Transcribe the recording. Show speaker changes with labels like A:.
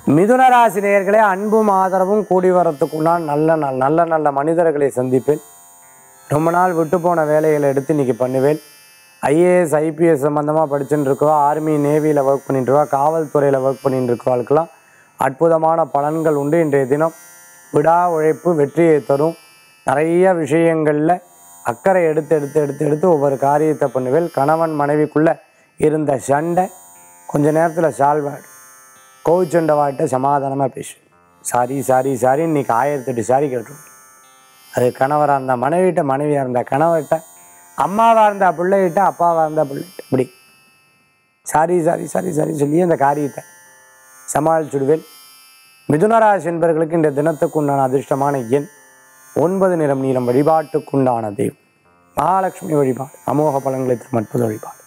A: மிதுனராசி நேயர்களே அன்பும் ஆதரவும் கூடி வரத்துக்குண்டான நல்ல நாள் நல்ல நல்ல மனிதர்களை சந்திப்பேன் ரொம்ப நாள் விட்டு போன வேலைகளை எடுத்து இன்னைக்கு பண்ணுவேன் ஐஏஎஸ் ஐபிஎஸ் சம்மந்தமாக படிச்சுட்டு இருக்கோம் ஆர்மி நேவியில் ஒர்க் பண்ணிட்டு இருக்கோம் காவல்துறையில் ஒர்க் பண்ணிட்டு இருக்கோம் அற்புதமான பலன்கள் உண்டு இன்றைய தினம் விடா உழைப்பு வெற்றியை தரும் நிறைய விஷயங்களில் அக்கறை எடுத்து எடுத்து எடுத்து எடுத்து ஒவ்வொரு காரியத்தை பண்ணுவேன் கணவன் மனைவிக்குள்ளே இருந்த சண்டை கொஞ்ச நேரத்தில் சால்வ் ஆகிடும் கோவிச்சண்டவாட்ட சமாதானமாக பேசு சாரி சாரி சாரி இன்னைக்கு ஆயிரத்தெட்டு சாரி கேட்டுருவேன் அது கணவராக இருந்தால் மனைவிட்ட மனைவியாக இருந்தால் கணவர்கிட்ட அம்மாவாக இருந்தால் பிள்ளைகிட்ட அப்பாவாக இருந்தால் பிள்ளைகிட்ட இப்படி சாரி சாரி சாரி சாரி சொல்லி அந்த காரியத்தை சமாளிச்சுடுவேன் மிதுனராசி என்பவர்களுக்கு இந்த தினத்துக்கு உண்டான அதிர்ஷ்டமான எண் ஒன்பது நிறம் நீளம் வழிபாட்டுக்குண்டான தெய்வம் மகாலட்சுமி வழிபாடு அமோக பலன்களை தரும் அற்புத வழிபாடு